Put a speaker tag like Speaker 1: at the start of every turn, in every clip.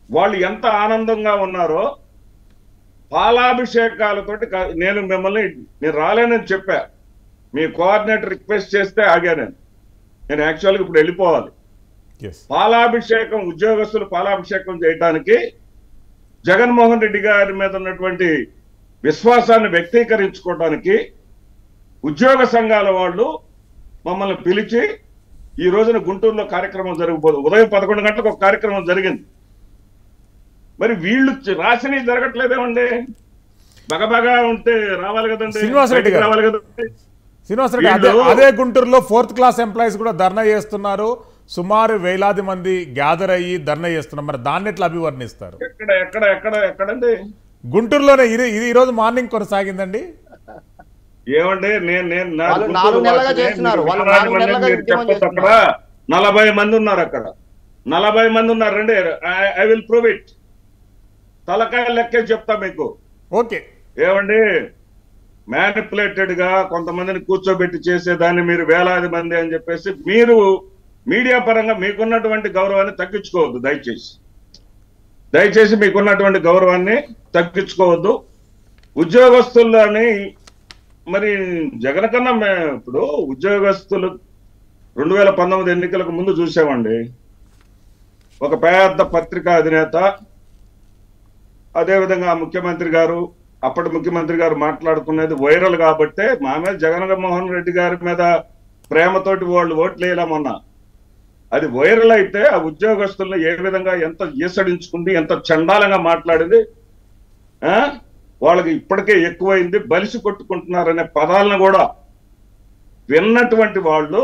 Speaker 1: వాళ్ళు ఎంత ఆనందంగా ఉన్నారో పాలాభిషేకాలతోటి కా- నేను మిమ్మల్ని నేను రాలేనని చెప్పా మీ కోఆర్డినేటర్ రిక్వెస్ట్ చేస్తే ఆగా నేను నేను యాక్చువల్గా ఇప్పుడు వెళ్ళిపోవాలి
Speaker 2: ఎస్
Speaker 1: పాలాభిషేకం ఉద్యోగస్తులు పాలాభిషేకం చేయడానికి జగన్మోహన్ రెడ్డి గారి మీద ఉన్నటువంటి విశ్వాసాన్ని వ్యక్తీకరించుకోవడానికి ఉద్యోగ సంఘాల వాళ్ళు మమ్మల్ని పిలిచి ఈ రోజున గుంటూరులో కార్యక్రమం జరగబోదు ఉదయం పదకొండు గంటలకు ఒక కార్యక్రమం జరిగింది మరి వీళ్ళు చ- రాసినవి జరగట్లేదేమండి బగబగా ఉంటే రావాలి కదండి
Speaker 2: శ్రీనివాసరెడ్డి గారు.
Speaker 1: బయటికి రావాలి కదండి
Speaker 2: శ్రీనివాసరెడ్డి అదే
Speaker 1: వీళ్ళు-
Speaker 2: అదే గుంటూరులో ఫోర్త్ క్లాస్ ఎంప్లాయీస్ కూడా ధర్నా చేస్తున్నారు సుమారు వేలాది మంది గ్యాదర్ అయ్యి ధర్నా చేస్తున్నారు మరి దాన్ని ఎట్లా అభివర్ణిస్తారు
Speaker 1: ఎక్కడ ఎక్కడ ఎక్కడ ఎక్కడండి
Speaker 2: గుంటూరులోనే ఇది ఇది ఈ రోజు మార్నింగ్ కొనసాగిందండి
Speaker 1: ఏమండి నేను నేను నా
Speaker 3: వాళ్ళు
Speaker 1: గుంటూరు
Speaker 3: నాలుగు నెలలుగా
Speaker 1: వాసిని,
Speaker 3: చేస్తున్నారు.
Speaker 1: మీరు
Speaker 3: వాళ్ళు
Speaker 1: వేలాది
Speaker 3: నాలుగు
Speaker 1: మంది
Speaker 3: నెలలుగా
Speaker 1: మీరు
Speaker 3: ఉద్యమం
Speaker 1: చెప్పొచ్చు అక్కడ నలభై మంది ఉన్నారు అక్కడ నలభై మంది ఉన్నారు రండి ఐ విల్ ప్రూవ్ ఇట్ తలకాయ లెక్కే చెప్తా మీకు
Speaker 2: ఓకే
Speaker 1: ఏమండి మ్యానిపులేటెడ్ గా కొంతమందిని కూర్చోబెట్టి చేసేదాన్ని మీరు వేలాది మంది అని చెప్పేసి మీరు మీడియా పరంగా మీకున్నటువంటి గౌరవాన్ని తగ్గించుకోవద్దు దయచేసి దయచేసి మీకున్నటువంటి గౌరవాన్ని తగ్గించుకోవద్దు ఉద్యోగస్తులని మరి జగన్ కన్నా మే- ఇప్పుడు ఉద్యోగస్తులు రెండు వేల పంతొమ్మిది ఎన్నికలకు ముందు చూసామండి ఒక పెద్ద పత్రికా అధినేత అదేవిధంగా ముఖ్యమంత్రి గారు అప్పటి ముఖ్యమంత్రి గారు మాట్లాడుకునేది వైరల్ కాబట్టే మా మీద జగన్మోహన్ రెడ్డి గారి మీద ప్రేమతోటి వాళ్ళు ఓట్లు వేయలేమన్నా అది వైరల్ అయితే ఆ ఉద్యోగస్తులను ఏ విధంగా ఎంత ఈసడించుకుంది ఎంత చండాలంగా మాట్లాడింది ఆ వాళ్ళకి ఇప్పటికే ఎక్కువైంది బలిసి కొట్టుకుంటున్నారనే పదాలను కూడా విన్నటువంటి వాళ్ళు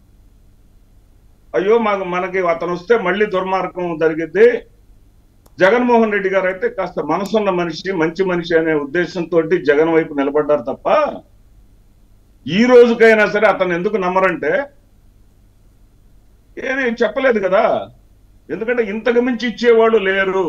Speaker 1: అయ్యో మాకు మనకి అతను వస్తే మళ్ళీ దుర్మార్గం జరిగిద్ది జగన్మోహన్ రెడ్డి గారు అయితే కాస్త మనసున్న మనిషి మంచి మనిషి అనే ఉద్దేశంతో జగన్ వైపు నిలబడ్డారు తప్ప ఈ రోజుకైనా సరే అతను ఎందుకు నమ్మరంటే ఏది చెప్పలేదు కదా ఎందుకంటే ఇంతకు మించి ఇచ్చేవాళ్ళు లేరు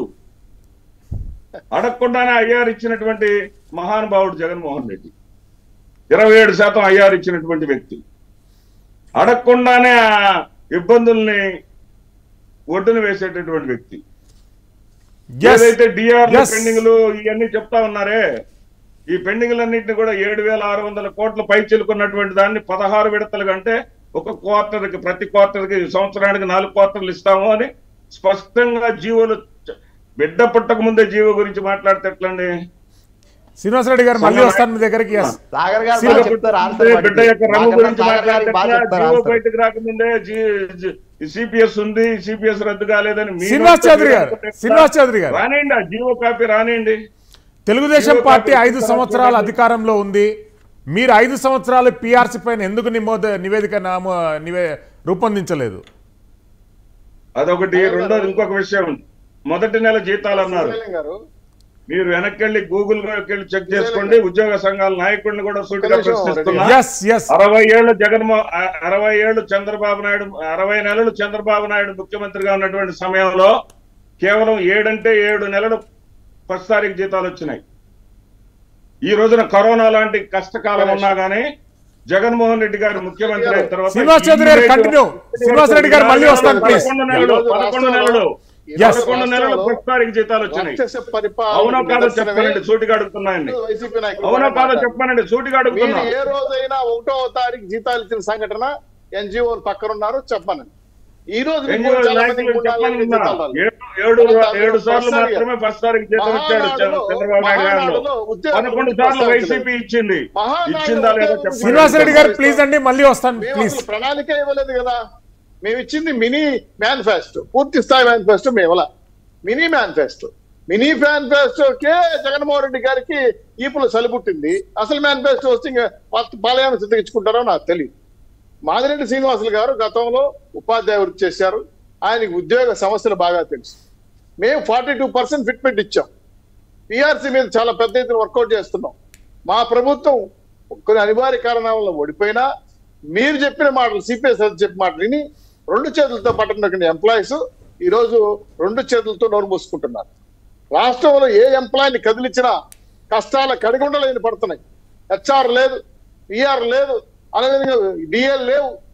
Speaker 1: అడగకుండానే ఐఆర్ ఇచ్చినటువంటి మహానుభావుడు జగన్మోహన్ రెడ్డి ఇరవై ఏడు శాతం ఐఆర్ ఇచ్చినటువంటి వ్యక్తి అడగకుండానే ఆ ఇబ్బందుల్ని ఒడ్డున వేసేటటువంటి వ్యక్తి
Speaker 2: Yes.
Speaker 1: ఏదైతే డిఆర్
Speaker 2: Yes.
Speaker 1: పెండింగ్లు ఇవన్నీ చెప్తా ఉన్నారే ఈ పెండింగ్లన్నింటినీ కూడా ఏడు వేల ఆరు వందల కోట్ల పై చిలుకున్నటువంటి దాన్ని పదహారు విడతలు కంటే ఒక క్వార్టర్ కి ప్రతి క్వార్టర్ కి సంవత్సరానికి నాలుగు క్వార్టర్లు ఇస్తాము అని స్పష్టంగా జీవోలు చ- బిడ్డ పుట్టక ముందే జీవో గురించి మాట్లాడితే ఎట్లండి
Speaker 2: శ్రీనివాసరెడ్డి గారు మళ్ళీ వస్తాను మీ దగ్గరికి ఎస్
Speaker 3: సాగర్ గారు
Speaker 2: సీలో
Speaker 3: బాగా చెప్తారు ఆన్సర్
Speaker 1: బిడ్డ
Speaker 3: వాటికి.
Speaker 1: యొక్క రంగు
Speaker 3: నాకన్నా
Speaker 1: గురించి
Speaker 3: సాగర్ గారికి బాగా
Speaker 1: మాట్లాడితే
Speaker 3: చెప్తారు
Speaker 1: జీవో
Speaker 3: ఆన్సర్.
Speaker 1: బయటకు రాకముందే సిపిఎస్ ఉంది సిపిఎస్ రద్దు కాలేదని మీ
Speaker 2: శ్రీనివాస్
Speaker 1: నోటితో
Speaker 2: చౌదరి
Speaker 1: మీరు
Speaker 2: గారు
Speaker 1: అనుకుంటే
Speaker 2: శ్రీనివాస్ చౌదరి గారు
Speaker 1: రానియండి ఆ జీవో కాపీ రానియండి
Speaker 2: తెలుగుదేశం
Speaker 1: జీవో
Speaker 2: పార్టీ
Speaker 1: కాపీ
Speaker 2: ఐదు
Speaker 1: తీసుకురా
Speaker 2: సంవత్సరాల
Speaker 1: చూడండి.
Speaker 2: అధికారంలో ఉంది మీరు ఐదు సంవత్సరాలు పిఆర్సీ పైన ఎందుకు నిమోద నివేదిక నామ నివే రూపొందించలేదు
Speaker 1: అదొకటి రెండోది ఇంకొక విషయం మొదటి నెల జీతాలు అన్నారు
Speaker 4: సుబ్రహ్మణ్యం గారు
Speaker 1: మీరు వెనక్కి వెళ్ళి గూగుల్ వెళ్ళి చెక్ చేసుకోండి ఉద్యోగ సంఘాల నాయకుడిని కూడా సూటిగా
Speaker 4: ఒక్క నిమిషం,
Speaker 1: ప్రశ్నిస్తున్నా
Speaker 2: ఎస్ ఎస్
Speaker 1: అరవై ఏళ్ళు జగన్మో అ- అరవై ఏళ్ళు చంద్రబాబు నాయుడు అరవై నెలలు చంద్రబాబు నాయుడు ముఖ్యమంత్రిగా ఉన్నటువంటి సమయంలో కేవలం ఏడంటే ఏడు నెలలు ఫస్ట్ తారీఖు జీతాలు వచ్చినాయి ఈ రోజున కరోనా లాంటి కష్టకాలం ఉన్నా గానీ జగన్మోహన్ రెడ్డి గారు ముఖ్యమంత్రి అయిన తర్వాత
Speaker 2: శ్రీనివాస్ చౌదరి గారు continue. శ్రీనివాస్ రెడ్డి గారు మళ్ళీ వస్తాను, please.
Speaker 1: పదకొండు నెలలు పదకొండు నెలలు
Speaker 2: Yes.
Speaker 1: పదకొండు నెలలు ఫస్ట్ తారీఖు జీతాలు వచ్చినాయి
Speaker 4: రాక్షస పరిపాలన
Speaker 1: అవునో కాదో
Speaker 4: నిదర్శనమే
Speaker 1: చెప్పనండి సూటిగా అడుగుతున్నాయండి
Speaker 4: వైసీపీ నాయకులు
Speaker 1: అవునో కాదో
Speaker 4: మాట్లాడారు.
Speaker 1: చెప్పనండి సూటిగా
Speaker 4: మీరు
Speaker 1: అడుగుతున్నా
Speaker 4: ఏ రోజైనా ఒకటో తారీఖు జీతాలు ఇచ్చిన సంఘటన ఎన్జిఓలు పక్కన ఉన్నారు చెప్పమని ఈ రోజు మీకు
Speaker 1: ఎన్జిఓ
Speaker 4: చాలా మందికి
Speaker 1: నాయకులు
Speaker 4: మూడు నాలుగు
Speaker 1: చెప్పనున్నా.
Speaker 4: జీతాలు రాలేదు.
Speaker 1: ఏడు ఏడు
Speaker 4: తర్వాత
Speaker 1: ఏడు సార్లు
Speaker 4: ఫస్ట్ సారిగా.
Speaker 1: మాత్రమే ఫస్ట్ తారీఖు జీతం ఇచ్చాడు
Speaker 4: మహానాడులో-
Speaker 1: చంద్రబాబు నాయుడు గారు
Speaker 4: మహానాడులో ఉద్యోగ
Speaker 1: పదకొండు
Speaker 4: వృద్ధి
Speaker 1: సార్లు
Speaker 4: ప్రస్తావించలేదు.
Speaker 1: వైసీపీ ఇచ్చింది
Speaker 4: మహానాడు
Speaker 1: ఇచ్చిందా లేదా
Speaker 4: ఉద్యోగ
Speaker 1: చెప్పండి
Speaker 2: శ్రీనివాస్ రెడ్డి గారు ప్లీజ్ అండి మళ్ళీ వస్తాను
Speaker 4: మేము
Speaker 2: ప్లీజ్
Speaker 4: అసలు ప్రణాళిక ఇవ్వలేదు కదా మేము ఇచ్చింది మినీ మేనిఫెస్టో పూర్తి స్థాయి మేనిఫెస్టో మేము ఇవ్వాల మినీ మేనిఫెస్టో మినీ మేనిఫెస్టోకే జగన్మోహన్ రెడ్డి గారికి ఈపులు సలిపుట్టింది అసలు మేనిఫెస్టో వస్తే ఇంకా పాలయాన్ని సిద్ధగించుకుంటారో నాకు తెలియదు మాదిరెడ్డి శ్రీనివాసులు గారు గతంలో ఉపాధ్యాయ వృత్తి చేశారు ఆయనకి ఉద్యోగ సమస్యలు బాగా తెలుసు మేము ఫార్టీ టూ పర్సెంట్ ఫిట్మెంట్ ఇచ్చాం పిఆర్సీ మీద చాలా పెద్ద ఎత్తున వర్కౌట్ చేస్తున్నాం మా ప్రభుత్వం కొన్ని అనివార్య కారణాల వల్ల ఓడిపోయినా మీరు చెప్పిన మాటలు సిపిఎస్ చెప్పిన మాటలు విని రెండు చేతులతో పట్టుకున్న ఎంప్లాయీస్ ఈ రోజు రెండు చేతులతో నోరు మూసుకుంటున్నారు రాష్ట్రంలో ఏ ఎంప్లాయీని కదిలించినా కష్టాల కడిగుండలేని పడుతున్నాయి హెచ్ఆర్ లేదు పిఆర్ లేదు అదేవిధంగా డిఎల్ లేవు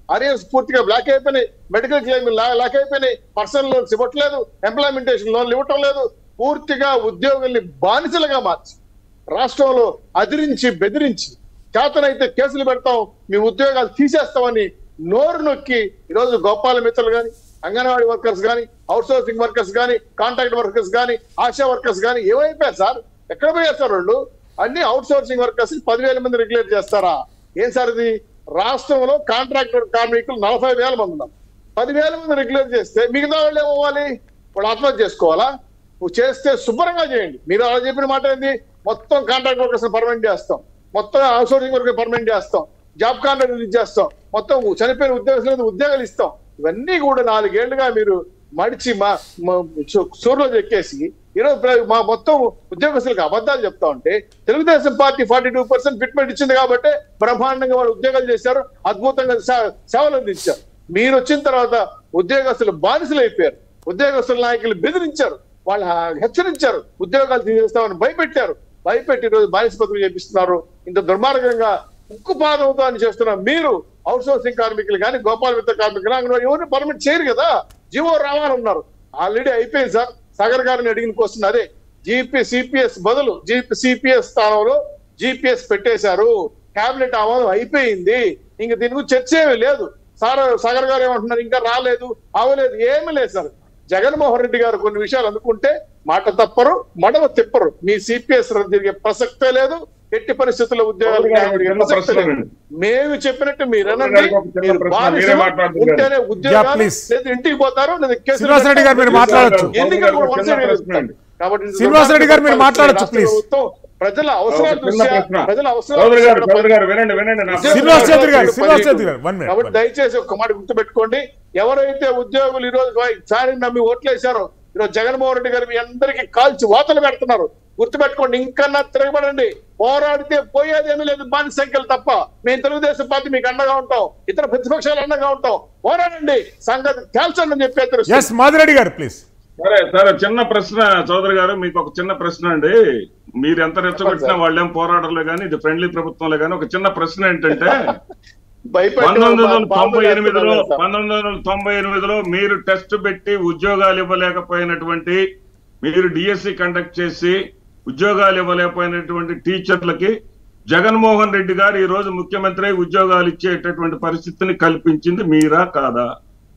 Speaker 4: అరియర్స్ పూర్తిగా బ్లాక్ అయిపోయినాయి మెడికల్ క్లెయిమ్ లాక్ అయిపోయినాయి పర్సనల్ లోన్స్ ఇవ్వట్లేదు ఎంప్లాయ్మెంటేషన్ లోన్లు ఇవ్వటం లేదు పూర్తిగా ఉద్యోగుల్ని బానిసలుగా మార్చి రాష్ట్రంలో అదిరించి బెదిరించి చేతనైతే కేసులు పెడతాం మీ ఉద్యోగాలు తీసేస్తామని నోరు నొక్కి ఈరోజు గోపాల మిత్రులు కానీ అంగన్వాడీ వర్కర్స్ కానీ అవుట్ సోర్సింగ్ వర్కర్స్ కానీ కాంట్రాక్ట్ వర్కర్స్ కానీ ఆశా వర్కర్స్ కానీ ఏమైపోయారు సార్ ఎక్కడ పోయారు సార్ వాళ్ళు అన్ని అవుట్ సోర్సింగ్ వర్కర్స్ పదివేల మంది రెగ్యులేట్ చేస్తారా ఏం సార్ ఇది రాష్ట్రంలో కాంట్రాక్టర్ కార్మికులు నలభై వేల మంది ఉన్నారు పదివేల మంది రెగ్యులేట్ చేస్తే మిగతా వాళ్ళు ఏమవ్వాలి వాళ్ళు ఆత్మహత్య చేసుకోవాలా నువ్వు చేస్తే శుభ్రంగా చేయండి మీరు అలా చెప్పిన మాట ఏంది మొత్తం కాంట్రాక్ట్ వర్కర్స్ పర్మనెంట్ చేస్తాం మొత్తం అవుట్సోర్సింగ్ వర్క్ పర్మనెంట్ చేస్తాం జాబ్ కాంట్రాక్ట్ ఇచ్చేస్తాం మొత్తం చనిపోయిన ఉద్యోగస్తులకు ఉద్యోగాలు ఇస్తాం ఇవన్నీ కూడా నాలుగేళ్లుగా మీరు మడిచి మా మా- చూ- సూర్యులో చెక్కేసి ఈరోజు ప్ర- మా మొత్తం ఉద్యోగస్తులకు అబద్ధాలు చెప్తా ఉంటే Telugu Desam party forty two percent fitment ఇచ్చింది కాబట్టి బ్రహ్మాండంగా వాళ్ళు ఉద్యోగాలు చేశారు అద్భుతంగా సే- సేవలు అందించారు మీరు వచ్చిన తర్వాత ఉద్యోగస్తులు బానిసలు అయిపోయారు ఉద్యోగస్తుల నాయకులు బెదిరించారు వాళ్ళు హెచ్చరించారు ఉద్యోగాలు తీసేస్తామని భయపెట్టారు భయపెట్టి ఈరోజు బానిస బతుకులు చేపిస్తున్నారు ఇంత దుర్మార్గంగా ఉక్కు పాదంతో అని చేస్తున్న మీరు అవుట్ సోర్సింగ్ కార్మికులు కానీ గోపాల మిత్ర కార్మికులు అంగన్వాడీ ఎవరిని పర్మిట్ చేయరు కదా జీవో రావాలని ఉన్నారు ఆల్రెడీ అయిపోయింది సార్ సాగర్ గారిని అడిగిన క్వశ్చన్ అదే జీపీ సిపిఎస్ బదులు జీపీ సిపిఎస్ స్థానంలో జిపిఎస్ పెట్టేశారు కేబినెట్ ఆమోదం అయిపోయింది ఇంక దీని గురించి చర్చ ఏమీ లేదు సార్ సాగర్ గారు ఏమంటున్నారు ఇంకా రాలేదు అవలేదు ఏమీ లేదు సార్ జగన్మోహన్ రెడ్డి గారు కొన్ని విషయాలు అనుకుంటే మాట తప్పరు మడవ తిప్పరు మీ సిపిఎస్ జరిగే ప్రసక్తే లేదు ఎట్టి పరిస్థితుల్లో ఉద్యోగాలు
Speaker 1: చౌదరి గారు,
Speaker 4: జరిగే
Speaker 1: చిన్న
Speaker 4: ప్రసక్తే
Speaker 1: ప్రశ్న
Speaker 4: లేదు.
Speaker 1: అండి.
Speaker 4: మేము చెప్పినట్టు మీరు
Speaker 1: చౌదరి
Speaker 4: అనండి
Speaker 1: గారికి ఒక చిన్న
Speaker 4: మీరు
Speaker 1: ప్రశ్న,
Speaker 4: బానిసలు
Speaker 1: మీరే మాట్లాడుతున్నారు.
Speaker 4: ఉంటేనే ఉద్యోగాలు
Speaker 2: please.
Speaker 4: లేదా ఇంటికి పోతారు లేదా కేసులు
Speaker 2: శ్రీనివాసరెడ్డి గారు మీరు
Speaker 4: పెడతారు.
Speaker 2: మాట్లాడొచ్చు.
Speaker 4: ఎన్నికలు కూడా
Speaker 1: చిన్న
Speaker 4: one sided
Speaker 1: ప్రశ్న
Speaker 4: జరుగుతాయి.
Speaker 1: అండి.
Speaker 4: కాబట్టి
Speaker 2: శ్రీనివాసరెడ్డి గారు మీరు మాట్లాడొచ్చు,
Speaker 4: రాష్ట్ర
Speaker 2: please.
Speaker 4: ప్రభుత్వం ప్రజల అవసరాల
Speaker 1: ఒక చిన్న
Speaker 4: దృష్ట్యా
Speaker 1: ప్రశ్న.
Speaker 4: ప్రజల అవసరాల
Speaker 1: చౌదరి గారు
Speaker 4: దృష్ట్యా
Speaker 1: చౌదరి గారు వినండి వినండి నా ప్రశ్న.
Speaker 2: శ్రీనివాస్ చౌదరి గారు,
Speaker 4: పని
Speaker 2: శ్రీనివాస్ చౌదరి
Speaker 4: చేయదు.
Speaker 2: గారు, one minute,
Speaker 4: కాబట్టి
Speaker 2: one minute.
Speaker 4: దయచేసి ఒక మాట గుర్తుపెట్టుకోండి ఎవరైతే ఉద్యోగులు ఈ రోజు సారి నమ్మి ఓట్లేశారో ఈరోజు జగన్మోహన్ రెడ్డి గారు మీ అందరికీ కాల్చి వాతలు పెడుతున్నారు గుర్తుపెట్టుకోండి ఇంకన్నా తిరగబడండి పోరాడితే పోయేదేమీ లేదు బాని సంఖ్యలు తప్ప మేము తెలుగుదేశం పార్టీ మీకు అండగా ఉంటాం ఇతర ప్రతిపక్షాలు అండగా ఉంటాం పోరాడండి సంగతి తేల్చండి అని చెప్పి హెచ్చరిస్తున్నాం.
Speaker 2: ఎస్ మాదిరెడ్డి గారు ప్లీజ్
Speaker 1: సరే సరే చిన్న ప్రశ్న చౌదరి గారు మీకు ఒక చిన్న ప్రశ్న అండి మీరు ఎంత రెచ్చగొట్టినా వాళ్ళేం పోరాడలే కానీ ఇది ఫ్రెండ్లీ ప్రభుత్వంలో కానీ ఒక చిన్న ప్రశ్న ఏంటంటే
Speaker 4: భయపెట్టి
Speaker 1: పంతొమ్మిది వందల
Speaker 4: బాబు
Speaker 1: తొంభై ఎనిమిదిలో
Speaker 4: చేస్తున్నారు సార్.
Speaker 1: పంతొమ్మిది వందల తొంభై ఎనిమిదిలో మీరు టెస్ట్ పెట్టి ఉద్యోగాలు ఇవ్వలేకపోయినటువంటి మీరు డిఎస్సి కండక్ట్ చేసి ఉద్యోగాలు ఇవ్వలేకపోయినటువంటి టీచర్లకి జగన్మోహన్ రెడ్డి గారు ఈ రోజు ముఖ్యమంత్రి అయి ఉద్యోగాలు ఇచ్చేటటువంటి పరిస్థితిని కల్పించింది మీరా కాదా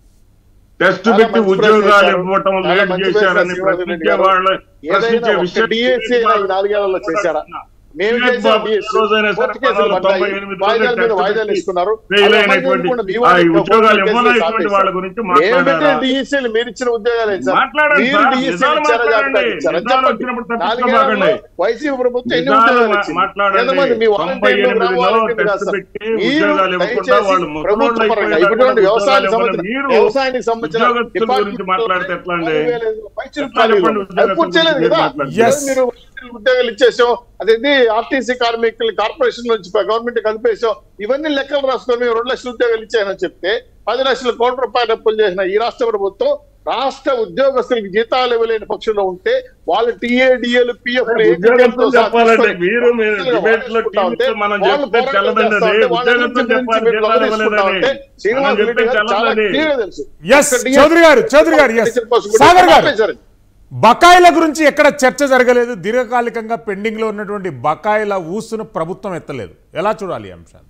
Speaker 1: టెస్ట్
Speaker 4: చాలా
Speaker 1: పెట్టి
Speaker 4: మంచి ప్రశ్న
Speaker 1: ఉద్యోగాలు
Speaker 4: వేశారు.
Speaker 1: ఇవ్వటం
Speaker 4: చాలా
Speaker 1: లేట్
Speaker 4: మంచి
Speaker 1: చేశారని
Speaker 4: ప్రశ్న శ్రీనివాస్ రెడ్డి
Speaker 1: ప్రశ్నించే
Speaker 4: గారు.
Speaker 1: వాళ్ళ ప్రశ్నించే
Speaker 4: ఏదైనా ఒక్క
Speaker 1: విషయం
Speaker 4: DSC అయినా ఈ నాలుగేళ్లలో చేశారా? మేము
Speaker 1: వివేక్
Speaker 4: చేసిన
Speaker 1: బాబు
Speaker 4: DSC
Speaker 1: ఈ రోజైనా సరే
Speaker 4: కోర్టు కేసులు
Speaker 1: పంతొమ్మిది వందల తొంభై
Speaker 4: పడ్డాయి.
Speaker 1: ఎనిమిదిలో
Speaker 4: వాయిదాల మీద
Speaker 1: టెస్ట్
Speaker 4: వాయిదాలు
Speaker 1: పెట్టి
Speaker 4: ఇస్తున్నారు.
Speaker 1: ఫెయిల్
Speaker 4: అలా
Speaker 1: అయినటువంటి
Speaker 4: కూడా మీ
Speaker 1: ఆ
Speaker 4: వాళ్ళు
Speaker 1: ఈ ఉద్యోగాలు
Speaker 4: కేసులు
Speaker 1: ఇవ్వనటువంటి
Speaker 4: చేశారు.
Speaker 1: వాళ్ళ గురించి
Speaker 4: మేము పెట్టిన
Speaker 1: మాట్లాడారా
Speaker 4: DSC లు మీరు ఇచ్చిన ఉద్యోగాలే సార్.
Speaker 1: మాట్లాడండి
Speaker 4: మీరు
Speaker 1: సార్.
Speaker 4: DSC
Speaker 1: నిజాలు
Speaker 4: ఇచ్చారా
Speaker 1: మాట్లాడండి.
Speaker 4: జాబితా ఇచ్చారా?
Speaker 1: నిజాలు
Speaker 4: చెప్పండి.
Speaker 1: వచ్చినప్పుడు
Speaker 4: నాలుగేళ్లలో
Speaker 1: తప్పించుకోమాకండి.
Speaker 4: వైసీపీ ప్రభుత్వం ఎన్ని
Speaker 1: నిజాలు
Speaker 4: ఉద్యోగాలు
Speaker 1: మా-
Speaker 4: ఇచ్చింది?
Speaker 1: మాట్లాడండి.
Speaker 4: ఎంతమంది మీ
Speaker 1: తొంభై
Speaker 4: వాలంటీర్లు, గ్రామ
Speaker 1: ఎనిమిదిలో
Speaker 4: వాలంటీర్లు
Speaker 1: టెస్ట్
Speaker 4: కాదు సార్.
Speaker 1: పెట్టి
Speaker 4: మీరు
Speaker 1: ఉద్యోగాలు ఇవ్వకుండా
Speaker 4: దయచేసి
Speaker 1: వాళ్ళు ముసలోళ్ళు
Speaker 4: ప్రభుత్వ పరంగా
Speaker 1: అయిపోయారు
Speaker 4: ఇటువంటి వ్యవసాయానికి
Speaker 1: ఉద్యోగాలు
Speaker 4: సంబంధించిన
Speaker 1: మీరు
Speaker 4: వ్యవసాయానికి సంబంధించిన
Speaker 1: ఉద్యోగస్తుల గురించి
Speaker 4: డిపార్ట్మెంట్
Speaker 1: మాట్లాడితే ఎట్లా అండి?
Speaker 4: నాలుగు వేల ఐదు వందల పైచిలు
Speaker 1: ఎట్లా
Speaker 4: ఖాళీలు.
Speaker 1: చెప్పండి
Speaker 4: అది పూర్తి
Speaker 1: ఉద్యోగస్తుల
Speaker 4: చేయలేదు
Speaker 1: గురించి
Speaker 4: కదా
Speaker 1: మాట్లాడండి.
Speaker 2: Yes.
Speaker 4: మీరు ఉద్యోగాలు ఇచ్చేసాం అదేంటి ఆర్టీసీ కార్మికులు కార్పొరేషన్ నుంచి గవర్నమెంట్ కలిపేసాం ఇవన్నీ లెక్కలు రాసుకొని మేము రెండు లక్షల ఉద్యోగాలు ఇచ్చాయని చెప్తే పది లక్షల కోట్ల రూపాయలు అప్పులు చేసిన ఈ రాష్ట్ర ప్రభుత్వం రాష్ట్ర ఉద్యోగస్తులకు జీతాలు ఇవ్వలేని పక్షంలో ఉంటే వాళ్ళు టీఏడిఏలు పిఎఫ్
Speaker 1: ఉద్యోగస్తులు చెప్పాలంటే మీరు మీరు డిబేట్ లో టీవీతో మనం చెప్తే చల్లదండి అది ఉద్యోగస్తులు చెప్పాలి జీతాలు ఇవ్వలేదని మనం చెప్తే చల్లదండి
Speaker 2: ఎస్ చౌదరి గారు చౌదరి గారు ఎస్ సాగర్ గారు బకాయిల గురించి ఎక్కడ చర్చ జరగలేదు దీర్ఘకాలికంగా పెండింగ్ లో ఉన్నటువంటి బకాయిల ఊసును ప్రభుత్వం ఎత్తలేదు ఎలా చూడాలి ఈ అంశాన్ని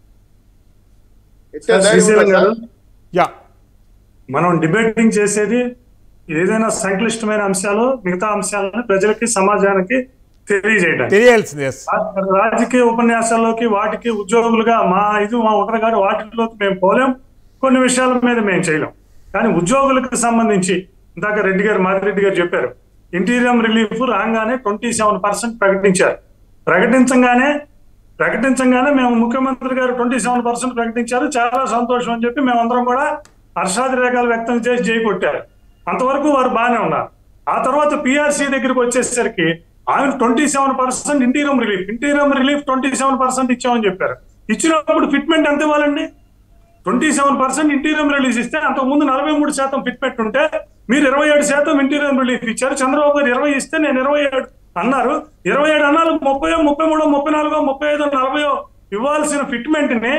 Speaker 3: శ్రీశైలం గారు
Speaker 2: యా
Speaker 3: మనం డిబేటింగ్ చేసేది ఏదైనా సంక్లిష్టమైన అంశాలు మిగతా అంశాలను ప్రజలకి సమాజానికి తెలియజేయడానికి
Speaker 2: తెలియాల్సింది ఎస్
Speaker 3: రా- రాజకీయ ఉపన్యాసాల్లోకి వాటికి ఉద్యోగులుగా మా ఇది మా ఒకరి గారు వాటిలోకి మేము పోలేం కొన్ని విషయాల మీద మేము చేయలేం కానీ ఉద్యోగులకు సంబంధించి ఇందాక రెడ్డి గారు మాదిరెడ్డి గారు చెప్పారు ఇంటీరియం రిలీఫ్ రాగానే ట్వంటీ సెవెన్ పర్సెంట్ ప్రకటించారు ప్రకటించగానే ప్రకటించగానే మేము ముఖ్యమంత్రి గారు ట్వంటీ సెవెన్ పర్సెంట్ ప్రకటించారు చాలా సంతోషం అని చెప్పి మేమందరం కూడా హర్షాదిరేకాలు వ్యక్తం చేసి జై కొట్టారు అంతవరకు వారు బాగానే ఉన్నారు ఆ తర్వాత పిఆర్సీ దగ్గరికి వచ్చేసరికి ఆమె twenty seven percent interim relief interim relief twenty seven percent ఇచ్చామని చెప్పారు ఇచ్చినప్పుడు ఫిట్మెంట్ ఎంత ఇవ్వాలండి twenty seven percent interim release ఇస్తే అంతకుముందు నలభై మూడు శాతం ఫిట్మెంట్ ఉంటే మీరు ఇరవై ఏడు శాతం ఇంటీరియం రిలీఫ్ ఇచ్చారు చంద్రబాబు గారు ఇరవై ఇస్తే నేను ఇరవై ఏడు అన్నారు ఇరవై ఏడు అన్నారు ముప్పై ముప్పై మూడు ముప్పై నాలుగో ముప్పై ఐదు నలభై ఇవ్వాల్సిన ఫిట్మెంట్ ని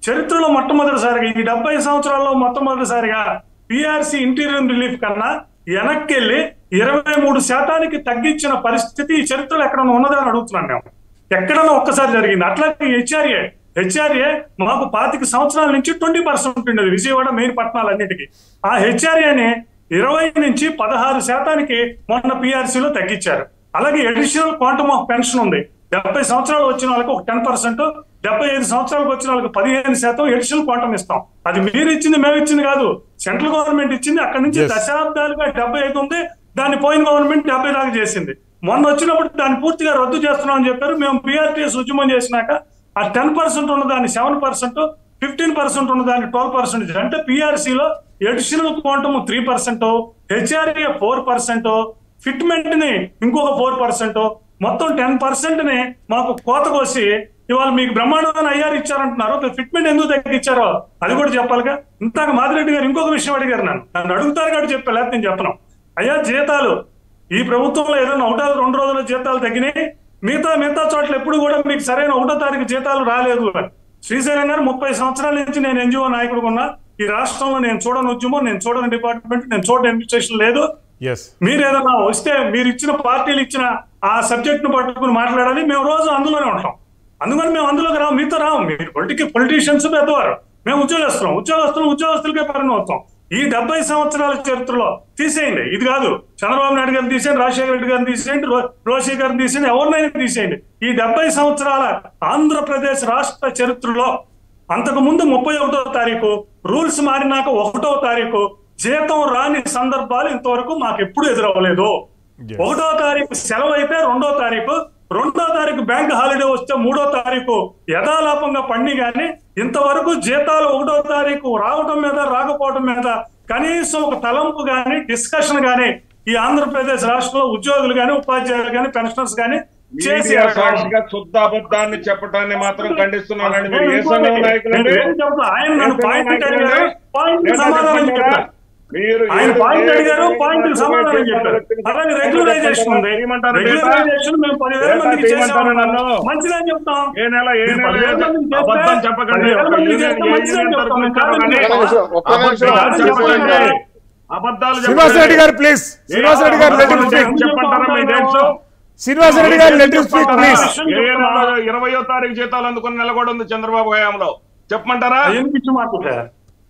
Speaker 3: చరిత్రలో మొట్టమొదటిసారిగా ఈ డెబ్బై సంవత్సరాల్లో మొట్టమొదటిసారిగా పిఆర్సి ఇంటీరియర్ రిలీఫ్ కన్నా వెనక్కి వెళ్ళి ఇరవై మూడు శాతానికి తగ్గించిన పరిస్థితి ఈ చరిత్రలో ఎక్కడన్నా ఉన్నదని అడుగుతున్నాను మేము ఎక్కడన్నా ఒక్కసారి జరిగింది అట్లాగే హెచ్ఆర్ఏ హెచ్ఆర్ఏ మాకు పాతిక సంవత్సరాల నుంచి ట్వంటీ పర్సెంట్ ఉండేది విజయవాడ మెయిన్ పట్టణాలన్నిటికీ ఆ హెచ్ఆర్ఏని ఇరవై నుంచి పదహారు శాతానికి మొన్న పిఆర్సీలో తగ్గించారు అలాగే అడిషనల్ క్వాంటమ్ ఆఫ్ పెన్షన్ ఉంది డెబ్బై సంవత్సరాలు వచ్చిన వాళ్ళకి ఒక టెన్ పర్సెంట్ డెబ్బై ఐదు సంవత్సరాలకు వచ్చిన వాళ్ళకి పదిహేను శాతం అడిషనల్ క్వాంటమ్ ఇస్తాం అది మీరు ఇచ్చింది మేము ఇచ్చింది కాదు సెంట్రల్ గవర్నమెంట్ ఇచ్చింది అక్కడి నుంచి
Speaker 2: Yes.
Speaker 3: దశాబ్దాలుగా డెబ్బై ఐదు ఉంది దాన్ని పోయిన గవర్నమెంట్ డెబ్బై దాకా చేసింది మొన్న వచ్చినప్పుడు దాన్ని పూర్తిగా రద్దు చేస్తున్నాం అని చెప్పారు మేము పిఆర్టీఎస్ ఉద్యమం చేసినాక ఆ టెన్ పర్సెంట్ ఉన్న దాన్ని సెవెన్ పర్సెంట్ ఫిఫ్టీన్ పర్సెంట్ ఉన్న దాన్ని ట్వెల్వ్ పర్సెంట్ అంటే పిఆర్సీలో additional quantum three percent HRA four percent fitment ని ఇంకొక ఫోర్ పర్సెంట్ మొత్తం టెన్ పర్సెంట్ ని మాకు కోత కోసి ఇవాళ మీకు బ్రహ్మాండమైన ఐఆర్ ఇచ్చారంటున్నారు ఫిట్మెంట్ ఎందుకు తగ్గించారో అది కూడా చెప్పాలిగా ఇంతాక మాదిరెడ్డి గారు ఇంకొక విషయం అడిగారు నన్ను నన్ను అడుగుతారు కాబట్టి చెప్పా లేకపోతే నేను చెప్పను అయ్యా జీతాలు ఈ ప్రభుత్వంలో ఏదైనా ఒకటో రెండు రోజుల జీతాలు తగ్గినాయి మిగతా మిగతా చోట్ల ఎప్పుడు కూడా మీకు సరైన ఒకటో తారీఖు జీతాలు రాలేదు అని. శ్రీశైలం గారు ముప్పై సంవత్సరాల నుంచి నేను ఎన్జిఓ నాయకుడు ఉన్నా ఈ రాష్ట్రంలో నేను చూడని ఉద్యమం నేను చూడని డిపార్ట్మెంట్ నేను చూడని అడ్మినిస్ట్రేషన్ లేదు
Speaker 2: ఎస్
Speaker 3: మీరు ఏదైనా వస్తే మీరు ఇచ్చిన పార్టీలు ఇచ్చిన ఆ సబ్జెక్ట్ ను పట్టుకుని మాట్లాడాలి మేము రోజు అందులోనే ఉంటాం అందుకని మేము అందులోకి రాము మీతో రాము మీరు పొలిటికల్ పొలిటీషియన్స్ పెద్దవారు మేము ఉద్యోగస్తులం ఉద్యోగస్తులు ఉద్యోగస్తులకే పరిణం అవుతాం ఈ డెబ్బై సంవత్సరాల చరిత్రలో తీసేయండి ఇది కాదు చంద్రబాబు నాయుడు గారిని తీసేయండి రాజశేఖర రెడ్డి గారిని తీసేయండి రో- రోషి గారిని తీసేయండి ఎవరినైనా తీసేయండి ఈ డెబ్బై సంవత్సరాల ఆంధ్రప్రదేశ్ రాష్ట్ర చరిత్రలో అంతకు ముందు ముప్పై ఒకటో తారీఖు రూల్స్ మారినాక ఒకటో తారీఖు జీతం రాని సందర్భాలు ఇంతవరకు మాకు ఎప్పుడు ఎదురవ్వలేదు
Speaker 2: Yes.
Speaker 3: ఒకటో తారీఖు సెలవు అయితే రెండో తారీఖు రెండో తారీఖు బ్యాంక్ హాలిడే వస్తే మూడో తారీఖు యథాలాపంగా పండి గాని ఇంతవరకు జీతాలు ఒకటో తారీఖు రావటం మీద రాకపోవటం మీద కనీసం ఒక తలంపు గాని డిస్కషన్ గాని ఈ ఆంధ్రప్రదేశ్ రాష్ట్రంలో ఉద్యోగులు గాని ఉపాధ్యాయులు గాని పెన్షనర్స్ గాని చేసి
Speaker 1: మీడియా సాక్షిగా శుద్ధ అబద్ధాన్ని చెప్పటాన్ని మాత్రం ఖండిస్తున్నానండి మీరు ఏ సంఘం నాయకులండి
Speaker 3: నేను ఏం చెప్తున్నా? ఆయన నన్ను
Speaker 1: ఏ
Speaker 3: పాయింట్
Speaker 1: సంఘం
Speaker 3: అడిగారు
Speaker 1: నాయకులండి?
Speaker 3: పాయింట్
Speaker 1: లేదా
Speaker 3: సమాధానం
Speaker 1: చెప్పంటారా?
Speaker 3: చెప్పారు
Speaker 1: మీరు
Speaker 3: ఆయన
Speaker 1: ఏదో
Speaker 3: పాయింట్
Speaker 1: ఏ-
Speaker 3: అడిగారు
Speaker 1: ఏ-
Speaker 3: పాయింట్
Speaker 1: ఏ-
Speaker 3: సమాధానం
Speaker 1: ఏ-
Speaker 3: చెప్పారు
Speaker 1: ఏ-
Speaker 3: అలాగే రెగ్యులరైజేషన్ ఉంది
Speaker 1: ఏమంటారు డేటా?
Speaker 3: రెగ్యులరైజేషన్ మేము పదివేల
Speaker 1: డేటా
Speaker 3: మందికి
Speaker 1: తీయమంటారా
Speaker 3: చేసాం
Speaker 1: నన్ను?
Speaker 3: మంచిదని చెప్తాం
Speaker 1: ఏ నెల ఏ
Speaker 3: మీరు
Speaker 1: నెల
Speaker 3: పదివేల మందికి చేస్తే
Speaker 1: అబద్ధం చెప్పకండి
Speaker 3: పదివేల
Speaker 1: ఒక
Speaker 3: మందికి
Speaker 1: యూనియన్
Speaker 3: చేస్తే
Speaker 1: ఏ
Speaker 3: మంచిదని
Speaker 1: యూనియన్
Speaker 3: చెప్తాం.
Speaker 1: తరపున
Speaker 3: కాదని
Speaker 1: చెప్పకండి.
Speaker 3: చెప్పాం.
Speaker 4: ఒక్క నిమిషం, ఒక్క నిమిషం.
Speaker 1: అబద్ధాలు చెప్పకండి.
Speaker 3: చెప్పండి.
Speaker 1: అబద్ధాలు
Speaker 2: శ్రీనివాసరెడ్డి గారు ప్లీజ్ శ్రీనివాసరెడ్డి గారు లెటర్ స్పీక్
Speaker 1: చెప్పంటారా మీ డేట్స్
Speaker 2: శ్రీనివాసరెడ్డి గారు లెటర్ స్పీక్ ప్లీజ్
Speaker 1: ఏ ఏ నెలలో ఇరవయో తారీఖు జీతాలు అందుకున్న నెల కూడా ఉంది చంద్రబాబు హయాంలో చెప్పమంటారా
Speaker 3: అవన్నీ పిచ్చి మాటలు సార్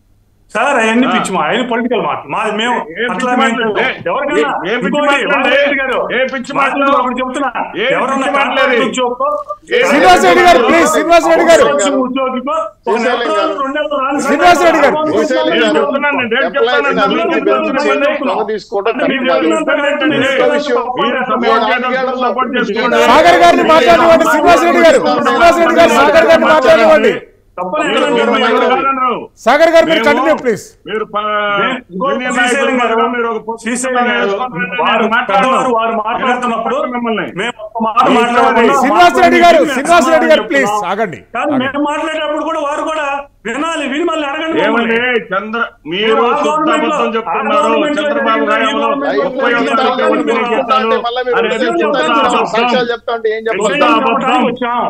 Speaker 3: సార్ అవన్నీ పిచ్చి మా ఆయన పొలిటికల్ మాట మా మేము
Speaker 1: ఏ
Speaker 3: అట్లా
Speaker 1: పిచ్చి
Speaker 3: మేము
Speaker 1: మాటలు?
Speaker 3: ఎవరికైనా
Speaker 1: ఏ- ఏ పిచ్చి
Speaker 3: ఇంకోటి,
Speaker 1: మాటలు?
Speaker 3: వామరెడ్డి గారు,
Speaker 1: ఏ పిచ్చి
Speaker 3: మాటలు
Speaker 1: మాటలు?
Speaker 3: ఒకటి చెప్తున్నా
Speaker 1: ఏ
Speaker 3: ఎవరన్నా
Speaker 1: పిచ్చి మాటలు
Speaker 3: కాంట్రాక్ట్
Speaker 1: అది?
Speaker 3: ఉద్యోగమో,
Speaker 1: ఏ-
Speaker 2: శ్రీనివాసరెడ్డి గారు ప్లీజ్ శ్రీనివాసరెడ్డి గారు
Speaker 3: సంవత్సరం ఉద్యోగికో, ఒక నెల రోజులు, రెండు నెలలు రాని
Speaker 2: శ్రీనివాసరెడ్డి గారు.
Speaker 3: సందర్భాలు
Speaker 1: నేను చెప్తున్నాను, నేను డేట్ చెప్తాను,
Speaker 3: ఎంప్లాయీస్
Speaker 1: అందులో
Speaker 3: అందరికీ
Speaker 1: చెప్తాను,
Speaker 3: బెనిఫిట్స్
Speaker 1: చెప్పండి.
Speaker 3: ఇవ్వడం.
Speaker 4: తీసుకోవడం
Speaker 3: అంటే మీరు
Speaker 4: కరెక్ట్ కాదు.
Speaker 3: చెప్పినంత కరెక్ట్,
Speaker 1: ఇంకో
Speaker 3: నేను
Speaker 4: విషయం.
Speaker 1: మీరు
Speaker 3: చెప్పాను.
Speaker 1: సమయం కేటాయించడం సపోర్ట్ చేసుకోండి.
Speaker 2: సాగర్ గారిని మాట్లాడనివ్వండి శ్రీనివాసరెడ్డి గారు శ్రీనివాసరెడ్డి గారు సాగర్ గారిని మాట్లాడనివ్వండి
Speaker 3: తప్పని
Speaker 1: మీరు-
Speaker 3: ఎక్కడ
Speaker 1: మీరు-
Speaker 3: చెప్పాను?
Speaker 1: మీరు కాదనరు.
Speaker 2: సాగర్ గారు మీరు
Speaker 1: మేము-
Speaker 2: కంటిన్యూ ప్లీజ్
Speaker 1: మీరు ప-
Speaker 3: నేను-
Speaker 1: యూనియన్
Speaker 3: శ్రీశైలం గారు
Speaker 1: నాయకులు మీరు ఒక పుస్తకం
Speaker 3: శ్రీశైలం గారు
Speaker 1: వేసుకొని రండి,
Speaker 3: వారు
Speaker 1: నేను మాట్లాడను.
Speaker 3: పెద్దవారు వారు మాట్లాడుతున్నప్పుడు
Speaker 1: మిమ్మల్ని
Speaker 3: మేము ఒక్క మాట మాట్లాడకుండా
Speaker 2: శ్రీనివాసరెడ్డి గారు
Speaker 3: మేము
Speaker 2: శ్రీనివాసరెడ్డి గారు
Speaker 3: సమాధానం
Speaker 2: ప్లీజ్
Speaker 3: చెప్తున్నాం.
Speaker 2: ఆగండి
Speaker 3: కానీ
Speaker 2: ఆగండి.
Speaker 3: మేము మాట్లాడేటప్పుడు కూడా వారు కూడా వినాలి విని మళ్ళీ అడగండి
Speaker 1: ఏమండి
Speaker 3: మమ్మల్ని.
Speaker 1: చంద్ర మీరు
Speaker 3: ఆ
Speaker 1: శుద్ధ
Speaker 3: గవర్నమెంట్ లో-
Speaker 1: అబద్ధం
Speaker 3: ఆ
Speaker 1: చెప్తున్నారు
Speaker 3: గవర్నమెంట్ లో
Speaker 1: చంద్రబాబు
Speaker 3: జరిగిన ఈ
Speaker 1: హయాంలో
Speaker 3: గవర్నమెంట్ లో
Speaker 1: ముప్పై ఒక్క
Speaker 3: జరిగిన
Speaker 1: లక్షల మంది
Speaker 3: గవర్నమెంట్
Speaker 1: జీతాలు
Speaker 4: మళ్ళీ మీరు
Speaker 1: అనేది
Speaker 4: విభజన
Speaker 1: శుద్ధ
Speaker 4: చెప్తారు,
Speaker 1: అబద్ధం.
Speaker 4: సాక్ష్యాలు చెప్తా ఉంటే ఏం
Speaker 3: విషయం
Speaker 1: శుద్ధ
Speaker 4: చెప్పాలి
Speaker 1: అబద్ధం.
Speaker 3: చెప్పడానికి వచ్చాం.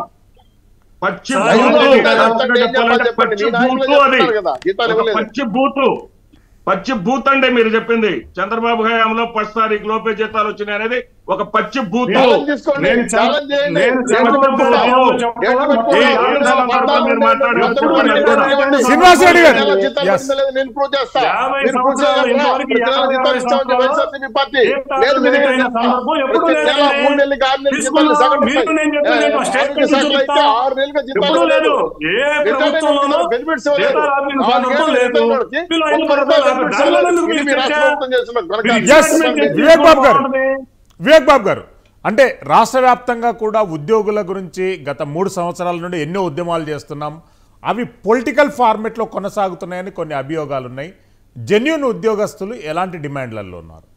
Speaker 1: పచ్చి
Speaker 3: సార్,
Speaker 1: బూతు.
Speaker 3: అయ్యో,
Speaker 4: జీతాలు చెప్తాంటే ఏం చెప్పాలి
Speaker 1: చెప్పాలంటే
Speaker 4: చెప్పండి.
Speaker 1: పచ్చి
Speaker 4: మీ నాయకులే
Speaker 1: బూతు అది
Speaker 4: చెప్తున్నారు కదా, జీతాలు
Speaker 1: ఒక
Speaker 4: ఇవ్వలేదు.
Speaker 1: పచ్చి బూతు పచ్చి బూత్ అంటే మీరు చెప్పింది చంద్రబాబు హయాంలో ఫస్ట్ తారీఖు లోపే జీతాలు వచ్చినాయి అనేది ఒక పచ్చి బూత్
Speaker 4: ఛాలెంజ్ తీసుకోండి
Speaker 3: నేను
Speaker 4: ఛాలెంజ్ చేయండి
Speaker 3: నేను
Speaker 4: డేట్లు
Speaker 3: చంద్రబాబు
Speaker 4: పెట్టుకుంటాం.
Speaker 3: హయాంలో
Speaker 4: డేట్లు పెట్టుకుంటాం.
Speaker 1: ఏ- ఏ
Speaker 4: ఆరు నెలల
Speaker 1: సందర్భంలో
Speaker 4: పద్నాలుగు
Speaker 1: మీరు మాట్లాడారు?
Speaker 4: నెలలు
Speaker 1: ఇప్పుడు
Speaker 4: పద్నాలుగు
Speaker 1: కూడా
Speaker 4: నెలలు ఇవ్వండి.
Speaker 2: శ్రీనివాసరెడ్డి గారు.
Speaker 4: నెల జీతాలు
Speaker 2: Yes.
Speaker 4: ఇవ్వలేదు, నేను ప్రూవ్ చేస్తా
Speaker 3: యాభై
Speaker 4: మీరు ప్రూవ్
Speaker 3: సంవత్సరాలు
Speaker 4: చేయగలరా?
Speaker 3: ఇంతవరకు
Speaker 4: ప్రతి నెల
Speaker 3: యాభై
Speaker 4: జీతాలు ఇస్తామని చెప్పి
Speaker 3: సంవత్సరాలు
Speaker 4: వైఎస్ఆర్సీపీ పార్టీ
Speaker 3: జీతాలు
Speaker 4: లేదు మీరు
Speaker 3: లేని
Speaker 4: చేస్తా.
Speaker 3: సందర్భం ఎప్పుడు
Speaker 4: ప్రతి నెల
Speaker 3: లేదండి.
Speaker 4: మూడు నెలలకి ఆరు నెలలకి జీతాలు
Speaker 3: తీసుకున్నాం.
Speaker 4: సగం
Speaker 3: మీరు
Speaker 4: ఉంటాయి.
Speaker 3: నేను చెప్పేది
Speaker 4: ఏ,
Speaker 3: ఏంటో
Speaker 4: ఆరోగ్య
Speaker 3: స్టేట్మెంట్
Speaker 4: శాఖలో అయితే
Speaker 3: చూపిస్తాం.
Speaker 4: ఆరు నెలలుగా జీతాలు
Speaker 3: ఎప్పుడూ లేదు
Speaker 4: ఇవ్వలేదు.
Speaker 3: ఏ
Speaker 4: రిటైర్డ్
Speaker 3: ప్రభుత్వంలోనూ
Speaker 4: అయిన బెనిఫిట్స్ ఇవ్వలేదు.
Speaker 3: జీతాలు ఆపిన
Speaker 4: నాలుగేళ్ళు
Speaker 3: సందర్భం లేదు
Speaker 4: రిటైర్డ్ వాళ్ళకి
Speaker 3: వీళ్ళు
Speaker 4: ఒక్క
Speaker 3: ఐదు
Speaker 4: రూపాయి
Speaker 3: రూపాయలు
Speaker 4: బెనిఫిట్స్
Speaker 3: దానిలో
Speaker 4: ఇవ్వలేదు.
Speaker 3: ఎందుకు
Speaker 4: ఇది
Speaker 3: మీరు
Speaker 4: మీ రాష్ట్ర
Speaker 3: చర్చ?
Speaker 4: ప్రభుత్వం చేస్తున్న ఘనత.
Speaker 3: మీరు
Speaker 2: Yes,
Speaker 3: statement చేసి
Speaker 2: వివేక్ బాబు గారు.
Speaker 3: బాగుంటుంది.
Speaker 2: వివేక్ బాబు గారు అంటే రాష్ట్ర వ్యాప్తంగా కూడా ఉద్యోగుల గురించి గత మూడు సంవత్సరాల నుండి ఎన్నో ఉద్యమాలు చేస్తున్నాం అవి పొలిటికల్ ఫార్మెట్లో కొనసాగుతున్నాయని కొన్ని అభియోగాలు ఉన్నాయి జెన్యున్ ఉద్యోగస్తులు ఎలాంటి డిమాండ్లలో ఉన్నారు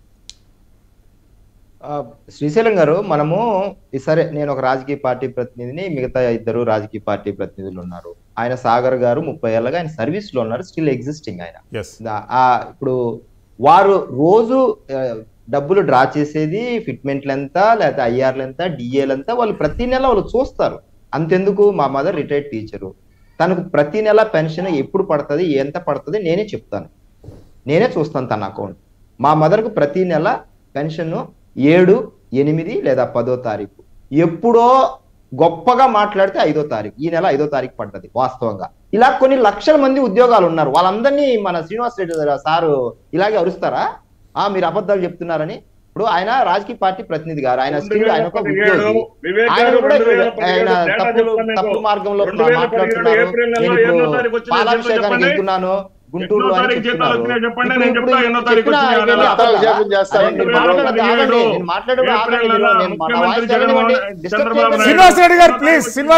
Speaker 5: ఆ, శ్రీశైలం గారు మనము ఈ సరే నేను ఒక రాజకీయ పార్టీ ప్రతినిధిని మిగతా ఇద్దరు రాజకీయ పార్టీ ప్రతినిధులు ఉన్నారు ఆయన సాగర్ గారు ముప్పై ఏళ్ళగా ఆయన సర్వీస్ లో ఉన్నారు స్టిల్ ఎగ్జిస్టింగ్ ఆయన
Speaker 2: ఎస్
Speaker 5: దా- ఆ ఇప్పుడు వారు రోజు ఆ, డబ్బులు డ్రా చేసేది ఫిట్మెంట్లు ఎంత లేకపోతే ఐఆర్లు ఎంత డిఏలు ఎంత వాళ్ళు ప్రతి నెల వాళ్ళు చూస్తారు అంతెందుకు మా మదర్ రిటైర్డ్ టీచరు తనకు ప్రతి నెల పెన్షన్ ఎప్పుడు పడుతుంది ఎంత పడుతుంది నేనే చెప్తాను నేనే చూస్తాను తన అకౌంట్ మా మదర్కు ప్రతి నెల పెన్షన్ ఏడు ఎనిమిది లేదా పదో తారీఖు ఎప్పుడో గొప్పగా మాట్లాడితే ఐదో తారీఖు ఈ నెల ఐదో తారీఖు పడ్డది వాస్తవంగా ఇలా కొన్ని లక్షల మంది ఉద్యోగాలు ఉన్నారు వాళ్ళందరినీ మన శ్రీనివాస్ రెడ్డి సారు ఇలాగే అరుస్తారా ఆ మీరు అబద్ధాలు చెప్తున్నారని ఇప్పుడు ఆయన రాజకీయ పార్టీ ప్రతినిధి గారు ఆయన స్త్రీ ఆయన ఒక ఉద్యోగి
Speaker 1: వివేక్
Speaker 5: ఆయన
Speaker 1: గారు
Speaker 5: కూడా
Speaker 1: రెండు వేల
Speaker 5: ఆయన
Speaker 1: పదిహేడు డేటా
Speaker 5: తప్పులు
Speaker 1: చెప్తాను మీకు.
Speaker 5: తప్పుడు మార్గంలో
Speaker 1: రెండు వేల
Speaker 5: మాట్లాడుతున్నారు
Speaker 1: పదిహేడు ఏప్రిల్ నెలలో
Speaker 5: నేను
Speaker 1: ఎన్నో
Speaker 5: ఇప్పుడు
Speaker 1: తారీఖు వచ్చిందో
Speaker 5: పాలాభిషేకానికి
Speaker 1: చెప్పండి.
Speaker 5: వెళ్తున్నాను గుంటూరులో
Speaker 1: ఎన్నో
Speaker 5: అని
Speaker 1: తారీఖు జీతాలు
Speaker 5: చెప్తున్నారు
Speaker 1: వచ్చినాయో చెప్పండి,
Speaker 5: ఇప్పుడు-
Speaker 1: నేను
Speaker 5: ఇప్పుడు
Speaker 1: చెప్తా ఎన్నో తారీఖు
Speaker 5: చెప్పిన
Speaker 1: వచ్చినాయో
Speaker 5: ఇవన్నీ
Speaker 1: అలా.
Speaker 5: అబద్ధాలా?
Speaker 4: కాలక్షేపం చేస్తారు.
Speaker 5: అరే, మీరు
Speaker 1: రెండు వేల
Speaker 5: మాట్లాడొద్దు, ఆగండి.
Speaker 1: పదిహేడు
Speaker 5: నేను మాట్లాడేటప్పుడు ఆగండి.
Speaker 1: ఏప్రిల్
Speaker 5: మీరు-
Speaker 1: నెల
Speaker 5: నేను మన
Speaker 1: ముఖ్యమంత్రి
Speaker 5: వాయిస్ జరగనివ్వండి.
Speaker 1: జగన్మోహన్-
Speaker 5: డిస్టర్బ్
Speaker 1: చంద్రబాబు
Speaker 5: చేయకండి.
Speaker 1: నాయుడు
Speaker 2: శ్రీనివాస్ రెడ్డి గారు ప్లీజ్ శ్రీనివాస్